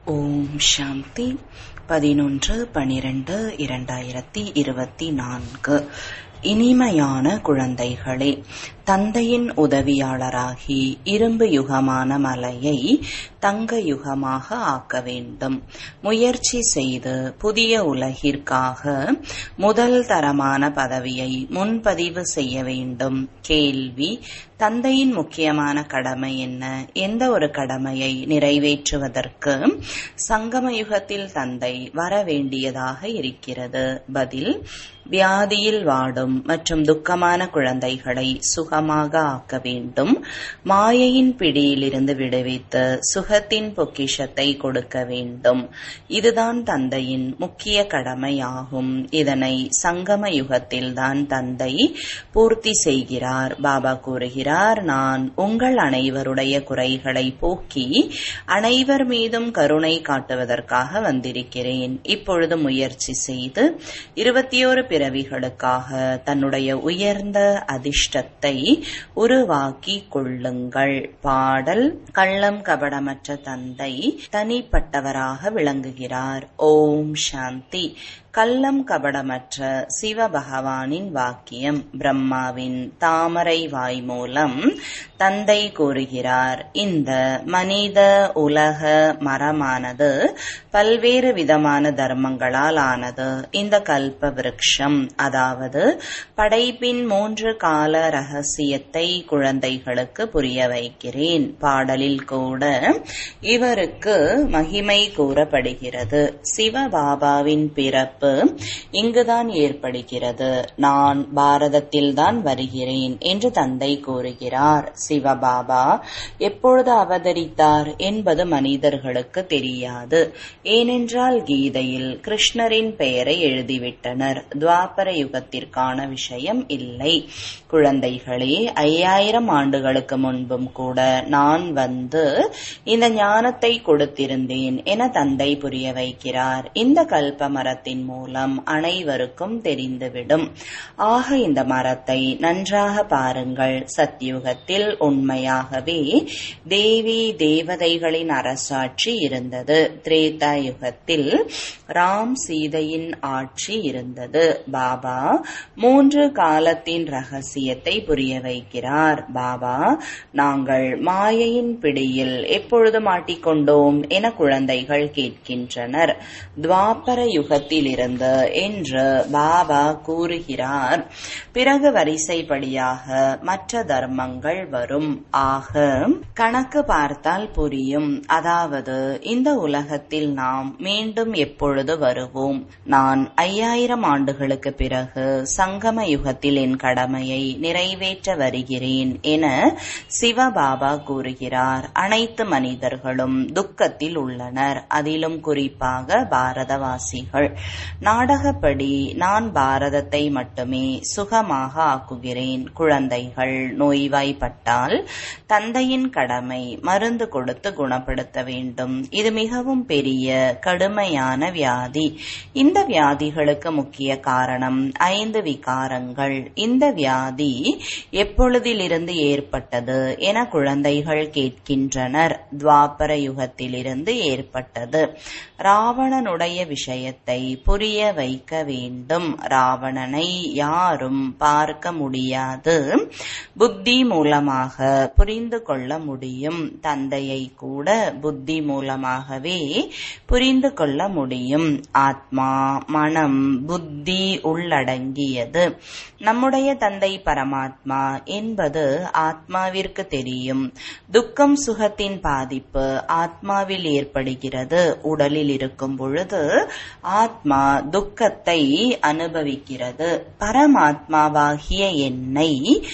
ஓம் சாந்தி பதினொன்று பனிரெண்டு இரண்டாயிரத்தி இருபத்தி நான்கு இனிமையான குழந்தைகளே தந்தையின் உதவியாளராகி இரும்பு யுகமான மலையை தங்க யுகமாக ஆக்க வேண்டும் முயற்சி செய்து புதிய உலகிற்காக முதல் தரமான பதவியை முன்பதிவு செய்ய வேண்டும் கேள்வி தந்தையின் முக்கியமான கடமை என்ன எந்த ஒரு கடமையை நிறைவேற்றுவதற்கு சங்கம யுகத்தில் தந்தை வர வேண்டியதாக இருக்கிறது பதில் வியாதியில் வாடும் மற்றும் துக்கமான குழந்தைகளை சுகமாக ஆக்க வேண்டும் மாயையின் பிடியிலிருந்து விடுவித்து சுகத்தின் பொக்கிஷத்தை கொடுக்க வேண்டும் இதுதான் தந்தையின் முக்கிய கடமையாகும் இதனை சங்கம யுகத்தில்தான் தந்தை பூர்த்தி செய்கிறார் பாபா கூறுகிறார் நான் உங்கள் அனைவருடைய குறைகளை போக்கி அனைவர் மீதும் கருணை காட்டுவதற்காக வந்திருக்கிறேன் இப்பொழுது முயற்சி செய்து இருபத்தியோரு பிறவிகளுக்காக தன்னுடைய உயர்ந்த அதிர்ஷ்டத்தை உருவாக்கி கொள்ளுங்கள் பாடல் கள்ளம் கபடமற்ற தந்தை தனிப்பட்டவராக விளங்குகிறார் ஓம் சாந்தி கள்ளம் கபடமற்ற சிவபகவானின் வாக்கியம் பிரம்மாவின் தாமரை வாய் மூலம் தந்தை கூறுகிறார் இந்த மனித உலக மரமானது பல்வேறு விதமான தர்மங்களால் ஆனது இந்த கல்ப விருட்சம் அதாவது படைப்பின் மூன்று கால ரகசியத்தை குழந்தைகளுக்கு புரிய வைக்கிறேன் பாடலில் கூட இவருக்கு மகிமை கூறப்படுகிறது சிவபாபாவின் பிறப்பு இங்குதான் ஏற்படுகிறது நான் பாரதத்தில்தான் வருகிறேன் என்று தந்தை கூறுகிறார் சிவபாபா எப்பொழுது அவதரித்தார் என்பது மனிதர்களுக்கு தெரியாது ஏனென்றால் கீதையில் கிருஷ்ணரின் பெயரை எழுதிவிட்டனர் துவாபர யுகத்திற்கான விஷயம் இல்லை குழந்தைகளே ஐயாயிரம் ஆண்டுகளுக்கு முன்பும் கூட நான் வந்து இந்த ஞானத்தை கொடுத்திருந்தேன் என தந்தை புரிய வைக்கிறார் இந்த கல்ப மரத்தின் மூலம் அனைவருக்கும் தெரிந்துவிடும் ஆக இந்த மரத்தை நன்றாக பாருங்கள் சத்யுகத்தில் உண்மையாகவே தேவி தேவதைகளின் அரசாட்சி இருந்தது திரேதா யுகத்தில் ராம் சீதையின் ஆட்சி இருந்தது பாபா மூன்று காலத்தின் ரகசியத்தை புரிய வைக்கிறார் பாபா நாங்கள் மாயையின் பிடியில் எப்பொழுது மாட்டிக்கொண்டோம் என குழந்தைகள் கேட்கின்றனர் துவாபர யுகத்தில் இருந்து என்று பாபா கூறுகிறார் பிறகு வரிசைப்படியாக மற்ற தர்மங்கள் வரும் ஆக கணக்கு பார்த்தால் புரியும் அதாவது இந்த உலகத்தில் நாம் மீண்டும் எப்பொழுது வருவோம் நான் ஐயாயிரம் ஆண்டுகளுக்கு பிறகு சங்கம யுகத்தில் என் கடமையை நிறைவேற்ற வருகிறேன் என சிவபாபா கூறுகிறார் அனைத்து மனிதர்களும் துக்கத்தில் உள்ளனர் அதிலும் குறிப்பாக பாரதவாசிகள் நாடகப்படி நான் பாரதத்தை மட்டுமே சுகமாக ஆக்குகிறேன் குழந்தைகள் நோய்வாய்ப்பட்டால் தந்தையின் கடமை மருந்து கொடுத்து குணப்படுத்த வேண்டும் இது மிகவும் பெரிய கடுமையான வியாதி இந்த வியாதிகளுக்கு முக்கிய காரணம் ஐந்து விகாரங்கள் இந்த வியாதி எப்பொழுதிலிருந்து ஏற்பட்டது என குழந்தைகள் கேட்கின்றனர் துவாபர யுகத்திலிருந்து ஏற்பட்டது ராவணனுடைய விஷயத்தை புரிய வைக்க வேண்டும் ராவணனை யாரும் பார்க்க முடியாது புத்தி மூலமாக புரிந்து கொள்ள முடியும் தந்தையை கூட புத்தி மூலமாகவே புரிந்து கொள்ள முடியும் ஆத்மா மனம் புத்தி உள்ளடங்கியது நம்முடைய தந்தை பரமாத்மா என்பது ஆத்மாவிற்கு தெரியும் துக்கம் சுகத்தின் பாதிப்பு ஆத்மாவில் ஏற்படுகிறது உடலில் இருக்கும் பொழுது ஆத்மா துக்கத்தை அனுபவிக்கிறது பரமாத்மாவாகிய என்னை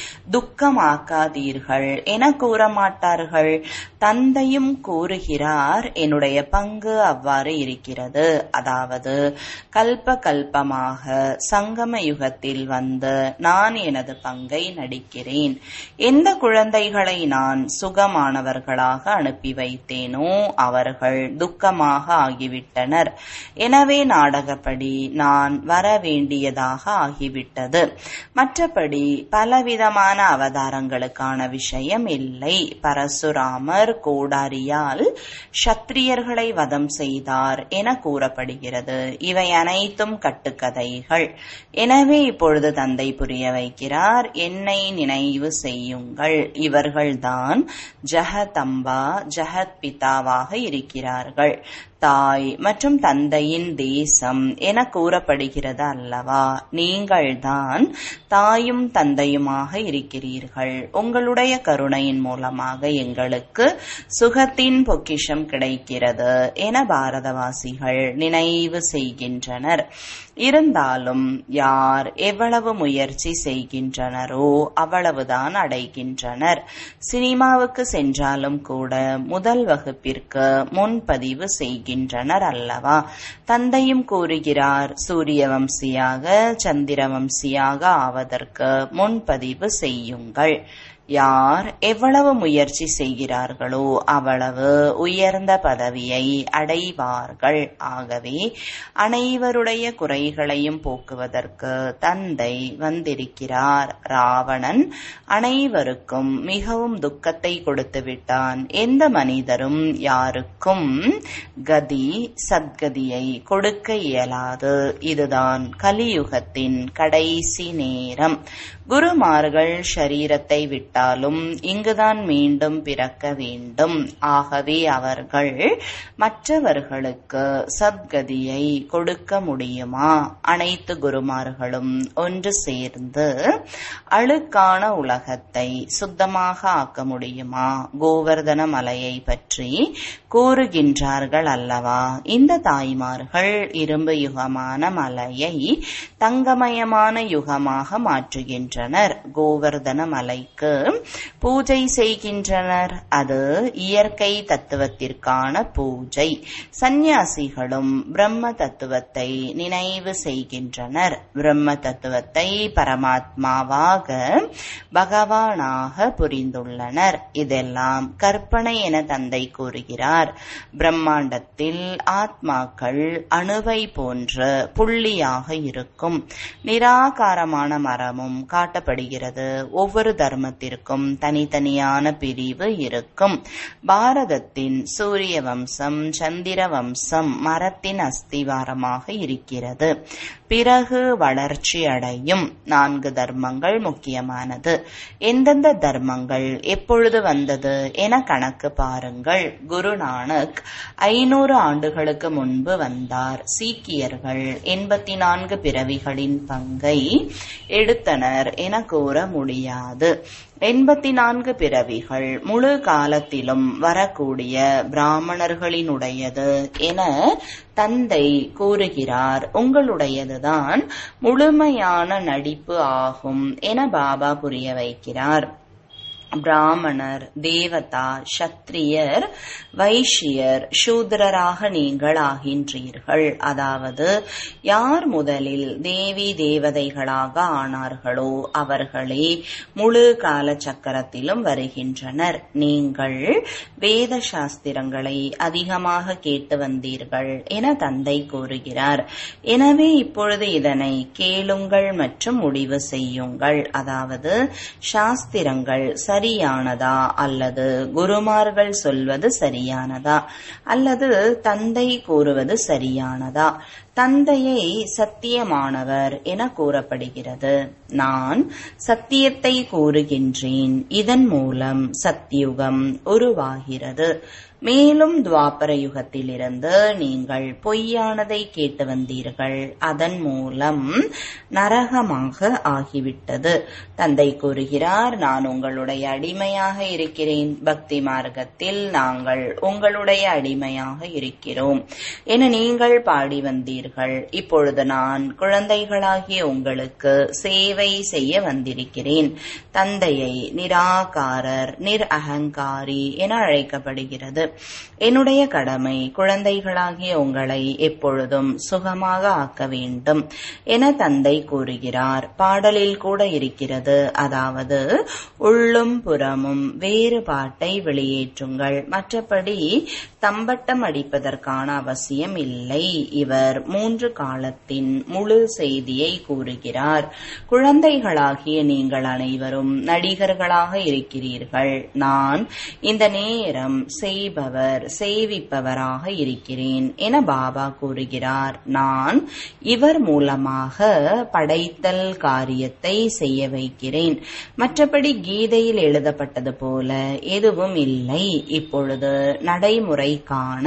துக்கமாக்காதீர்கள் என கூற மாட்டார்கள் தந்தையும் கூறுகிறார் என்னுடைய பங்கு அவ்வாறு இருக்கிறது அதாவது கல்ப கல்பமாக சங்கம யுகத்தில் வந்து நான் எனது பங்கை நடிக்கிறேன் எந்த குழந்தைகளை நான் சுகமானவர்களாக அனுப்பி வைத்தேனோ அவர்கள் துக்கமாக ஆகிவிட்டனர் எனவே நாடகப்படி காலப்படி நான் வர வேண்டியதாக ஆகிவிட்டது மற்றபடி பலவிதமான அவதாரங்களுக்கான விஷயம் இல்லை பரசுராமர் கோடாரியால் சத்திரியர்களை வதம் செய்தார் என கூறப்படுகிறது இவை அனைத்தும் கட்டுக்கதைகள் எனவே இப்பொழுது தந்தை புரிய வைக்கிறார் என்னை நினைவு செய்யுங்கள் இவர்கள்தான் ஜெகதம்பா ஜெகத் பிதாவாக இருக்கிறார்கள் தாய் மற்றும் தந்தையின் தேசம் என கூறப்படுகிறது அல்லவா நீங்கள்தான் தாயும் தந்தையுமாக இருக்கிறீர்கள் உங்களுடைய கருணையின் மூலமாக எங்களுக்கு சுகத்தின் பொக்கிஷம் கிடைக்கிறது என பாரதவாசிகள் நினைவு செய்கின்றனர் இருந்தாலும் யார் எவ்வளவு முயற்சி செய்கின்றனரோ அவ்வளவுதான் அடைகின்றனர் சினிமாவுக்கு சென்றாலும் கூட முதல் வகுப்பிற்கு முன்பதிவு செய்கின்றனர் அல்லவா தந்தையும் கூறுகிறார் சூரிய வம்சியாக சந்திர வம்சியாக ஆவதற்கு முன்பதிவு செய்யுங்கள் யார் எவ்வளவு முயற்சி செய்கிறார்களோ அவ்வளவு உயர்ந்த பதவியை அடைவார்கள் ஆகவே அனைவருடைய குறைகளையும் போக்குவதற்கு தந்தை வந்திருக்கிறார் ராவணன் அனைவருக்கும் மிகவும் துக்கத்தை கொடுத்து விட்டான் எந்த மனிதரும் யாருக்கும் கதி சத்கதியை கொடுக்க இயலாது இதுதான் கலியுகத்தின் கடைசி நேரம் குருமார்கள் ஷரீரத்தை விட்டாலும் இங்குதான் மீண்டும் பிறக்க வேண்டும் ஆகவே அவர்கள் மற்றவர்களுக்கு சத்கதியை கொடுக்க முடியுமா அனைத்து குருமார்களும் ஒன்று சேர்ந்து அழுக்கான உலகத்தை சுத்தமாக ஆக்க முடியுமா கோவர்தன மலையை பற்றி கூறுகின்றார்கள் அல்லவா இந்த தாய்மார்கள் இரும்பு யுகமான மலையை தங்கமயமான யுகமாக மாற்றுகின்றனர் கோவர்தன மலைக்கு பூஜை செய்கின்றனர் அது இயற்கை தத்துவத்திற்கான பூஜை சந்நியாசிகளும் பிரம்ம தத்துவத்தை நினைவு செய்கின்றனர் பிரம்ம தத்துவத்தை பரமாத்மாவாக பகவானாக புரிந்துள்ளனர் இதெல்லாம் கற்பனை என தந்தை கூறுகிறார் பிரம்மாண்டத்தில் ஆத்மாக்கள் அணுவை போன்ற புள்ளியாக இருக்கும் நிராகாரமான மரமும் காட்டப்படுகிறது ஒவ்வொரு தர்மத்திற்கும் தனித்தனியான பிரிவு இருக்கும் பாரதத்தின் சூரிய வம்சம் சந்திர வம்சம் மரத்தின் அஸ்திவாரமாக இருக்கிறது பிறகு வளர்ச்சி அடையும் நான்கு தர்மங்கள் முக்கியமானது எந்தெந்த தர்மங்கள் எப்பொழுது வந்தது என கணக்கு பாருங்கள் குருநானக் ஐநூறு ஆண்டுகளுக்கு முன்பு வந்தார் சீக்கியர்கள் எண்பத்தி நான்கு பிறவிகளின் பங்கை எடுத்தனர் என கூற முடியாது எண்பத்தி நான்கு பிறவிகள் முழு காலத்திலும் வரக்கூடிய பிராமணர்களினுடையது என தந்தை கூறுகிறார் உங்களுடையதுதான் முழுமையான நடிப்பு ஆகும் என பாபா புரிய வைக்கிறார் பிராமணர் தேவதா சத்திரியர் வைஷ்யர் சூத்ரராக நீங்கள் ஆகின்றீர்கள் அதாவது யார் முதலில் தேவி தேவதைகளாக ஆனார்களோ அவர்களே முழு கால சக்கரத்திலும் வருகின்றனர் நீங்கள் வேத சாஸ்திரங்களை அதிகமாக கேட்டு வந்தீர்கள் என தந்தை கூறுகிறார் எனவே இப்பொழுது இதனை கேளுங்கள் மற்றும் முடிவு செய்யுங்கள் அதாவது சாஸ்திரங்கள் சரியானதா அல்லது குருமார்கள் சொல்வது சரியானதா அல்லது தந்தை கூறுவது சரியானதா தந்தையை சத்தியமானவர் என கூறப்படுகிறது நான் சத்தியத்தை கூறுகின்றேன் இதன் மூலம் சத்தியுகம் உருவாகிறது மேலும் துவாபர யுகத்திலிருந்து நீங்கள் பொய்யானதை கேட்டு வந்தீர்கள் அதன் மூலம் நரகமாக ஆகிவிட்டது தந்தை கூறுகிறார் நான் உங்களுடைய அடிமையாக இருக்கிறேன் பக்தி மார்க்கத்தில் நாங்கள் உங்களுடைய அடிமையாக இருக்கிறோம் என நீங்கள் பாடி வந்தீர்கள் இப்பொழுது நான் குழந்தைகளாகிய உங்களுக்கு சேவை செய்ய வந்திருக்கிறேன் தந்தையை நிராகாரர் நிர் அகங்காரி என அழைக்கப்படுகிறது என்னுடைய கடமை குழந்தைகளாகிய உங்களை எப்பொழுதும் சுகமாக ஆக்க வேண்டும் என தந்தை கூறுகிறார் பாடலில் கூட இருக்கிறது அதாவது உள்ளும் புறமும் வேறுபாட்டை வெளியேற்றுங்கள் மற்றபடி தம்பட்டம் அடிப்பதற்கான அவசியம் இல்லை இவர் மூன்று காலத்தின் முழு செய்தியை கூறுகிறார் குழந்தைகளாகிய நீங்கள் அனைவரும் நடிகர்களாக இருக்கிறீர்கள் நான் இந்த நேரம் செய்பவர் செய்விப்பவராக இருக்கிறேன் என பாபா கூறுகிறார் நான் இவர் மூலமாக படைத்தல் காரியத்தை செய்ய வைக்கிறேன் மற்றபடி கீதையில் எழுதப்பட்டது போல எதுவும் இல்லை இப்பொழுது நடைமுறைக்கான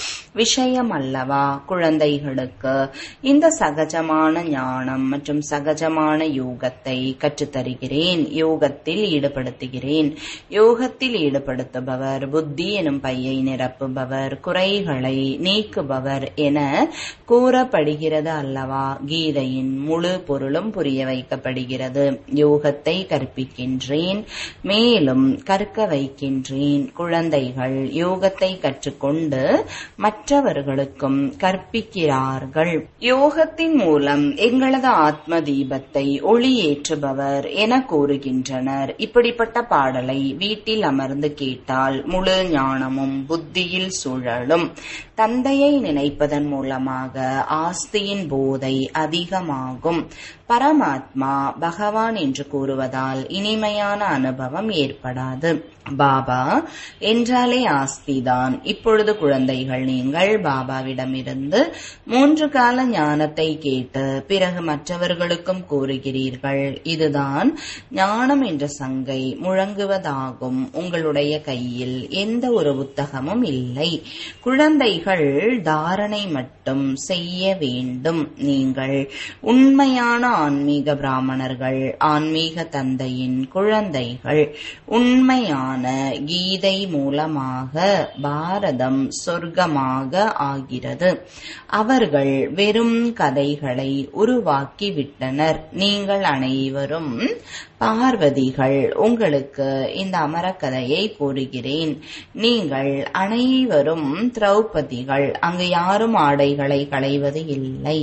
விஷயம் அல்லவா குழந்தைகளுக்கு இந்த சகஜமான ஞானம் மற்றும் சகஜமான யோகத்தை கற்றுத்தருகிறேன் யோகத்தில் ஈடுபடுத்துகிறேன் யோகத்தில் ஈடுபடுத்துபவர் புத்தி எனும் பையை நிரப்புபவர் குறைகளை நீக்குபவர் என கூறப்படுகிறது அல்லவா கீதையின் முழு பொருளும் புரிய வைக்கப்படுகிறது யோகத்தை கற்பிக்கின்றேன் மேலும் கற்க வைக்கின்றேன் குழந்தைகள் யோகத்தை கற்றுக்கொண்டு மற்றவர்களுக்கும் கற்பிக்கிறார்கள் யோகத்தின் மூலம் எங்களது ஆத்ம தீபத்தை ஒளியேற்றுபவர் என கூறுகின்றனர் இப்படிப்பட்ட பாடலை வீட்டில் அமர்ந்து கேட்டால் முழு ஞானமும் புத்தியில் சுழலும் தந்தையை நினைப்பதன் மூலமாக ஆஸ்தியின் போதை அதிகமாகும் பரமாத்மா பகவான் என்று கூறுவதால் இனிமையான அனுபவம் ஏற்படாது பாபா என்றாலே ஆஸ்திதான் இப்பொழுது குழந்தைகள் நீங்கள் பாபாவிடமிருந்து மூன்று கால ஞானத்தை கேட்டு பிறகு மற்றவர்களுக்கும் கூறுகிறீர்கள் இதுதான் ஞானம் என்ற சங்கை முழங்குவதாகும் உங்களுடைய கையில் எந்த ஒரு புத்தகமும் இல்லை குழந்தைகள் தாரணை மட்டும் செய்ய வேண்டும் நீங்கள் உண்மையான ஆன்மீக பிராமணர்கள் ஆன்மீக தந்தையின் குழந்தைகள் உண்மையான கீதை மூலமாக பாரதம் சொர்க்கமாக ஆகிறது அவர்கள் வெறும் கதைகளை உருவாக்கிவிட்டனர் நீங்கள் அனைவரும் பார்வதிகள் உங்களுக்கு இந்த அமரக்கதையை கூறுகிறேன் நீங்கள் அனைவரும் திரௌபதிகள் அங்கு யாரும் ஆடைகளை களைவது இல்லை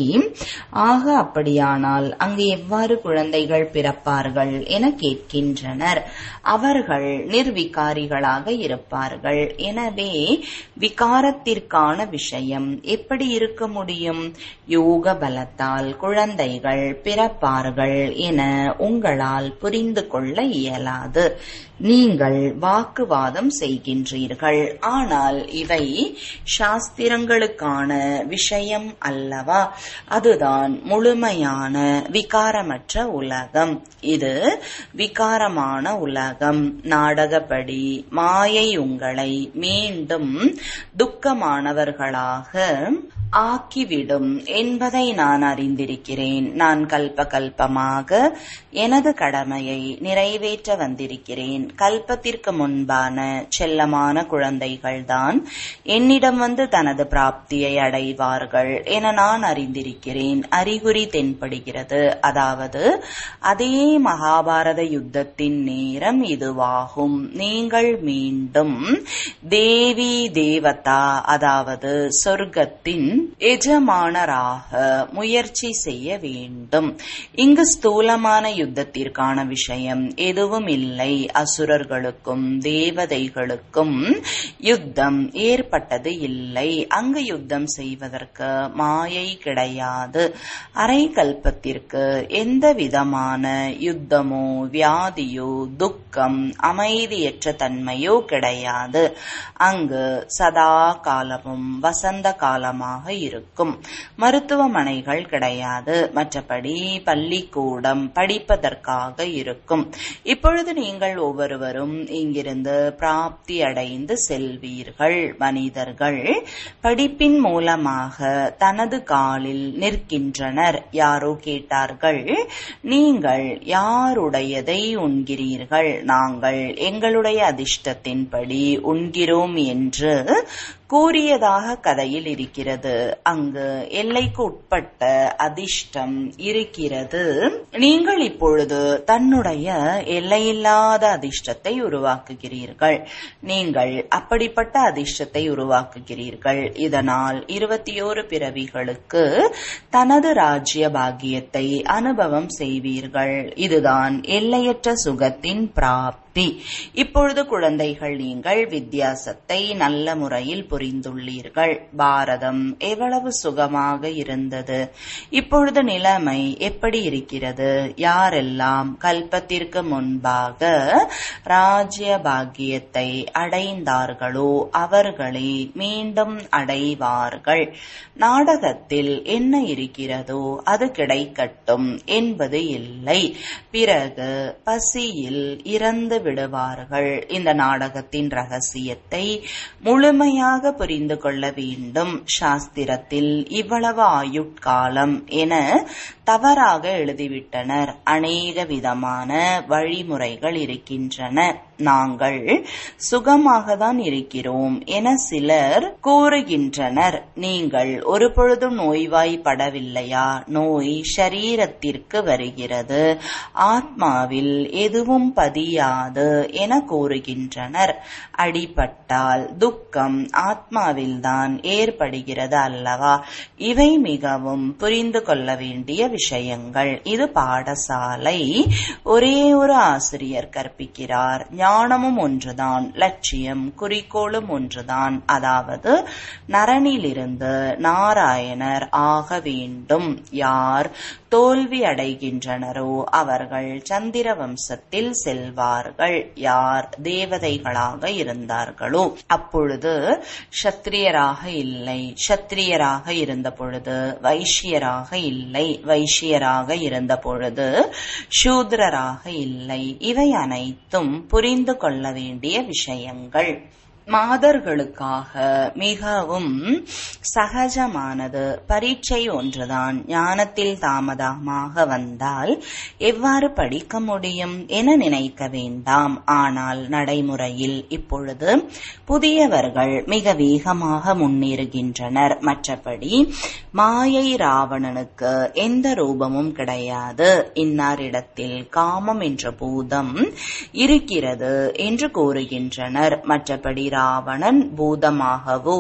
ஆக அப்படியானால் அங்கு எவ்வாறு குழந்தைகள் பிறப்பார்கள் என கேட்கின்றனர் அவர்கள் நிர்விகாரிகளாக இருப்பார்கள் எனவே விகாரத்திற்கான விஷயம் எப்படி இருக்க முடியும் யோக பலத்தால் குழந்தைகள் பிறப்பார்கள் என உங்களால் புரிந்து கொள்ள இயலாது நீங்கள் வாக்குவாதம் செய்கின்றீர்கள் ஆனால் இவை சாஸ்திரங்களுக்கான விஷயம் அல்லவா அதுதான் முழுமையான விகாரமற்ற உலகம் இது விகாரமான உலகம் நாடகப்படி மாயை உங்களை மீண்டும் துக்கமானவர்களாக ஆக்கிவிடும் என்பதை நான் அறிந்திருக்கிறேன் நான் கல்ப கல்பமாக எனது கடமையை நிறைவேற்ற வந்திருக்கிறேன் கல்பத்திற்கு முன்பான செல்லமான குழந்தைகள்தான் என்னிடம் வந்து தனது பிராப்தியை அடைவார்கள் என நான் அறிந்திருக்கிறேன் அறிகுறி தென்படுகிறது அதாவது அதே மகாபாரத யுத்தத்தின் நேரம் இதுவாகும் நீங்கள் மீண்டும் தேவி தேவதா அதாவது சொர்க்கத்தின் எஜமானராக முயற்சி செய்ய வேண்டும் இங்கு ஸ்தூலமான யுத்தத்திற்கான விஷயம் எதுவும் இல்லை அசுரர்களுக்கும் தேவதைகளுக்கும் யுத்தம் ஏற்பட்டது இல்லை அங்கு யுத்தம் செய்வதற்கு மாயை கிடையாது அரை கல்பத்திற்கு எந்த விதமான யுத்தமோ வியாதியோ துக்கம் அமைதியற்ற தன்மையோ கிடையாது அங்கு சதா காலமும் வசந்த காலமாக இருக்கும் மருத்துவமனைகள் கிடையாது மற்றபடி பள்ளிக்கூடம் படிப்பதற்காக இருக்கும் இப்பொழுது நீங்கள் ஒவ்வொருவரும் இங்கிருந்து பிராப்தி அடைந்து செல்வீர்கள் மனிதர்கள் படிப்பின் மூலமாக தனது காலில் நிற்கின்றனர் யாரோ கேட்டார்கள் நீங்கள் யாருடையதை உண்கிறீர்கள் நாங்கள் எங்களுடைய அதிர்ஷ்டத்தின்படி உண்கிறோம் என்று கூறியதாக கதையில் இருக்கிறது அங்கு எல்லைக்கு உட்பட்ட அதிர்ஷ்டம் இருக்கிறது நீங்கள் இப்பொழுது தன்னுடைய எல்லையில்லாத அதிர்ஷ்டத்தை உருவாக்குகிறீர்கள் நீங்கள் அப்படிப்பட்ட அதிர்ஷ்டத்தை உருவாக்குகிறீர்கள் இதனால் இருபத்தி ஓரு பிறவிகளுக்கு தனது ராஜ்ய பாக்கியத்தை அனுபவம் செய்வீர்கள் இதுதான் எல்லையற்ற சுகத்தின் பிராப்தி இப்பொழுது குழந்தைகள் நீங்கள் வித்தியாசத்தை நல்ல முறையில் புரிந்துள்ளீர்கள் பாரதம் எவ்வளவு சுகமாக இருந்தது இப்பொழுது நிலைமை எப்படி இருக்கிறது யாரெல்லாம் கல்பத்திற்கு முன்பாக ராஜ்ய பாக்கியத்தை அடைந்தார்களோ அவர்களே மீண்டும் அடைவார்கள் நாடகத்தில் என்ன இருக்கிறதோ அது கிடைக்கட்டும் என்பது இல்லை பிறகு பசியில் இறந்து விடுவார்கள் இந்த நாடகத்தின் ரகசியத்தை முழுமையாக புரிந்து கொள்ள வேண்டும் சாஸ்திரத்தில் இவ்வளவு ஆயுட்காலம் என தவறாக எழுதிவிட்டனர் அநேக விதமான வழிமுறைகள் இருக்கின்றன நாங்கள் சுகமாக தான் இருக்கிறோம் என சிலர் கூறுகின்றனர் நீங்கள் ஒரு பொழுதும் நோய்வாய்ப்படவில்லையா நோய் ஷரீரத்திற்கு வருகிறது ஆத்மாவில் எதுவும் பதியாது என கூறுகின்றனர் அடிபட்டால் துக்கம் ஆத்மாவில்தான் ஏற்படுகிறது அல்லவா இவை மிகவும் புரிந்து கொள்ள வேண்டிய விஷயங்கள் இது பாடசாலை ஒரே ஒரு ஆசிரியர் கற்பிக்கிறார் ஞானமும் ஒன்றுதான் லட்சியம் குறிக்கோளும் ஒன்றுதான் அதாவது நரனிலிருந்து நாராயணர் ஆக வேண்டும் யார் தோல்வி அடைகின்றனரோ அவர்கள் சந்திர வம்சத்தில் செல்வார்கள் யார் தேவதைகளாக இருந்தார்களோ அப்பொழுது சத்திரியராக இல்லை சத்திரியராக இருந்த பொழுது வைஷ்யராக இல்லை வைஷ்யராக இருந்த பொழுது சூத்ரராக இல்லை இவை அனைத்தும் புரிந்து கொள்ள வேண்டிய விஷயங்கள் மாதர்களுக்காக மிகவும் சகஜமானது பரீட்சை ஒன்றுதான் ஞானத்தில் தாமதமாக வந்தால் எவ்வாறு படிக்க முடியும் என நினைக்க வேண்டாம் ஆனால் நடைமுறையில் இப்பொழுது புதியவர்கள் மிக வேகமாக முன்னேறுகின்றனர் மற்றபடி மாயை ராவணனுக்கு எந்த ரூபமும் கிடையாது இன்னாரிடத்தில் காமம் என்ற பூதம் இருக்கிறது என்று கூறுகின்றனர் மற்றபடி ராவணன் பூதமாகவோ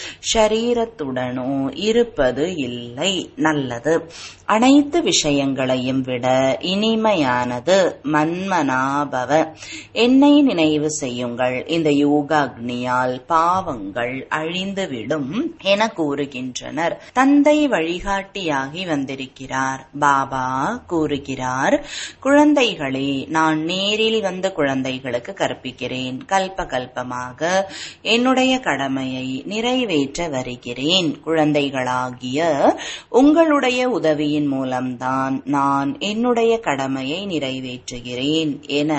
ஷரீரத்துடனோ இருப்பது இல்லை நல்லது அனைத்து விஷயங்களையும் விட இனிமையானது மன்மனாபவ என்னை நினைவு செய்யுங்கள் இந்த யோகாக்னியால் பாவங்கள் அழிந்துவிடும் என கூறுகின்றனர் தந்தை வழிகாட்டியாகி வந்திருக்கிறார் பாபா கூறுகிறார் குழந்தைகளே நான் நேரில் வந்து குழந்தைகளுக்கு கற்பிக்கிறேன் கல்ப கல்பமாக என்னுடைய கடமையை நிறைவேற்ற வருகிறேன் குழந்தைகளாகிய உங்களுடைய உதவியின் மூலம்தான் நான் என்னுடைய கடமையை நிறைவேற்றுகிறேன் என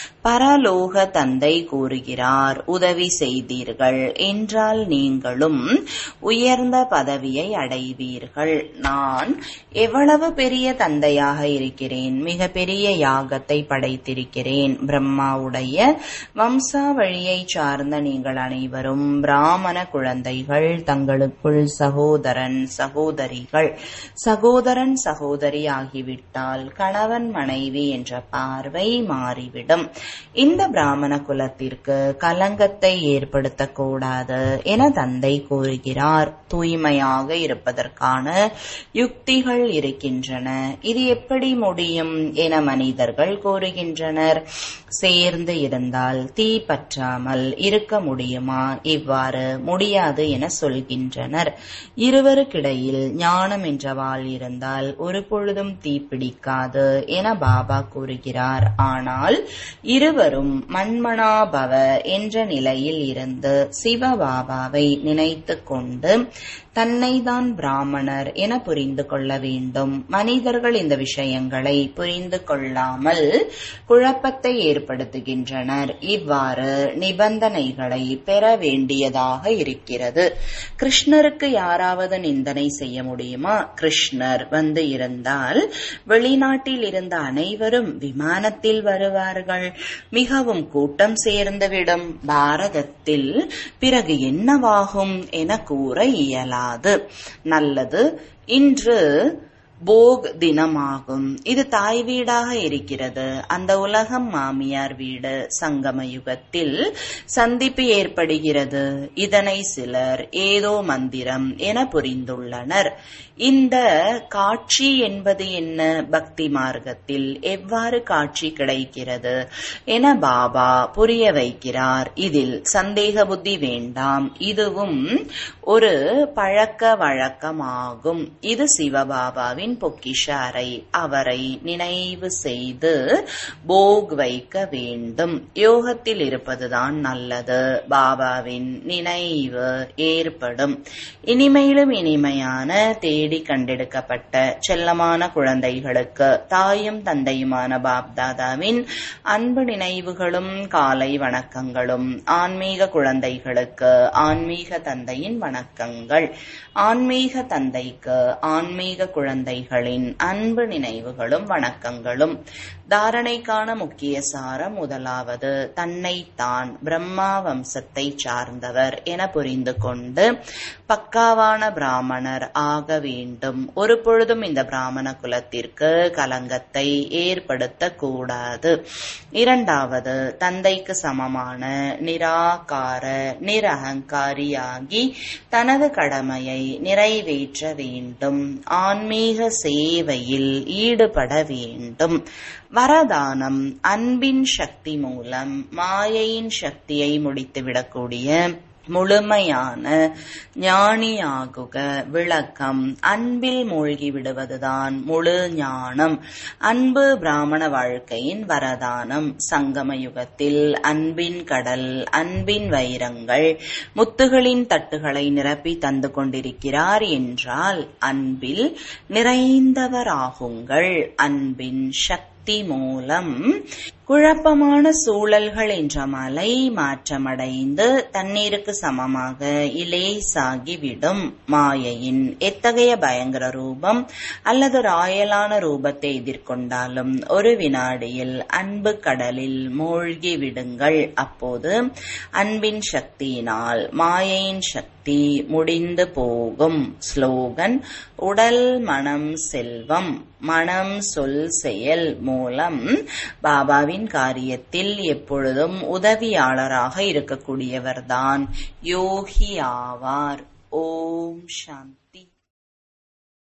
பரலோக தந்தை கூறுகிறார் உதவி செய்தீர்கள் என்றால் நீங்களும் உயர்ந்த பதவியை அடைவீர்கள் நான் எவ்வளவு பெரிய தந்தையாக இருக்கிறேன் மிக பெரிய யாகத்தை படைத்திருக்கிறேன் பிரம்மாவுடைய வம்சாவழியை சார்ந்த நீங்கள் அனைவரும் பிராமண குழந்தைகள் தங்களுக்குள் சகோதரன் சகோதரிகள் சகோதரன் சகோதரி ஆகிவிட்டால் கணவன் மனைவி என்ற பார்வை மாறிவிடும் இந்த பிராமண குலத்திற்கு கலங்கத்தை ஏற்படுத்தக்கூடாது என தந்தை கூறுகிறார் தூய்மையாக இருப்பதற்கான யுக்திகள் இருக்கின்றன இது எப்படி முடியும் என மனிதர்கள் கூறுகின்றனர் சேர்ந்து இருந்தால் தீ பற்றாமல் இருக்க முடியுமா இவ்வாறு முடியாது என சொல்கின்றனர் இருவருக்கிடையில் ஞானம் என்ற வாள் இருந்தால் ஒரு பொழுதும் தீ பிடிக்காது என பாபா கூறுகிறார் ஆனால் இருவரும் மண்மனாபவ என்ற நிலையில் இருந்து சிவபாபாவை நினைத்து கொண்டு தன்னைதான் பிராமணர் என புரிந்து கொள்ள வேண்டும் மனிதர்கள் இந்த விஷயங்களை புரிந்து கொள்ளாமல் குழப்பத்தை ஏற்படுத்துகின்றனர் இவ்வாறு நிபந்தனைகளை குழந்தைகளை பெற வேண்டியதாக இருக்கிறது கிருஷ்ணருக்கு யாராவது நிந்தனை செய்ய முடியுமா கிருஷ்ணர் வந்து இருந்தால் வெளிநாட்டில் இருந்த அனைவரும் விமானத்தில் வருவார்கள் மிகவும் கூட்டம் சேர்ந்துவிடும் பாரதத்தில் பிறகு என்னவாகும் என கூற இயலாது நல்லது இன்று போக் தினமாகும் இது தாய் வீடாக இருக்கிறது அந்த உலகம் மாமியார் வீடு சங்கம யுகத்தில் சந்திப்பு ஏற்படுகிறது இதனை சிலர் ஏதோ மந்திரம் என புரிந்துள்ளனர் இந்த காட்சி என்பது என்ன பக்தி மார்க்கத்தில் எவ்வாறு காட்சி கிடைக்கிறது என பாபா புரிய வைக்கிறார் இதில் சந்தேக புத்தி வேண்டாம் இதுவும் ஒரு பழக்க வழக்கமாகும் இது சிவபாபாவின் பொக்கிஷ அறை அவரை நினைவு செய்து போக் வைக்க வேண்டும் யோகத்தில் இருப்பதுதான் நல்லது பாபாவின் நினைவு ஏற்படும் இனிமையிலும் இனிமையான தேடி கண்டெடுக்கப்பட்ட செல்லமான குழந்தைகளுக்கு தாயும் தந்தையுமான பாப்தாதாவின் அன்பு நினைவுகளும் காலை வணக்கங்களும் ஆன்மீக குழந்தைகளுக்கு ஆன்மீக தந்தையின் வணக்கங்கள் ஆன்மீக தந்தைக்கு ஆன்மீக குழந்தைகளின் அன்பு நினைவுகளும் வணக்கங்களும் தாரணைக்கான முக்கிய சாரம் முதலாவது தன்னைத்தான் பிரம்மா வம்சத்தை சார்ந்தவர் என புரிந்து கொண்டு பக்காவான பிராமணர் ஆக வேண்டும் ஒரு பொழுதும் இந்த பிராமண குலத்திற்கு கலங்கத்தை ஏற்படுத்த கூடாது இரண்டாவது தந்தைக்கு சமமான நிராகார நிரகங்காரியாகி தனது கடமையை நிறைவேற்ற வேண்டும் ஆன்மீக சேவையில் ஈடுபட வேண்டும் வரதானம் அன்பின் சக்தி மூலம் மாயையின் சக்தியை முடித்துவிடக்கூடிய முழுமையான ஞானியாகுக விளக்கம் அன்பில் மூழ்கி விடுவதுதான் முழு ஞானம் அன்பு பிராமண வாழ்க்கையின் வரதானம் சங்கம யுகத்தில் அன்பின் கடல் அன்பின் வைரங்கள் முத்துகளின் தட்டுகளை நிரப்பி தந்து கொண்டிருக்கிறார் என்றால் அன்பில் நிறைந்தவராகுங்கள் அன்பின் சக்தி சக்தி மூலம் குழப்பமான சூழல்கள் என்ற மலை மாற்றமடைந்து தண்ணீருக்கு சமமாக இலேசாகிவிடும் மாயையின் எத்தகைய பயங்கர ரூபம் அல்லது ராயலான ரூபத்தை எதிர்கொண்டாலும் ஒரு வினாடியில் அன்பு கடலில் மூழ்கி விடுங்கள் அப்போது அன்பின் சக்தியினால் மாயையின் சக்தி முடிந்து போகும் ஸ்லோகன் உடல் மனம் செல்வம் மனம் சொல் செயல் மூலம் பாபாவின் காரியத்தில் எப்பொழுதும் உதவியாளராக இருக்கக்கூடியவர்தான் யோகி ஆவார் ஓம் சாந்தி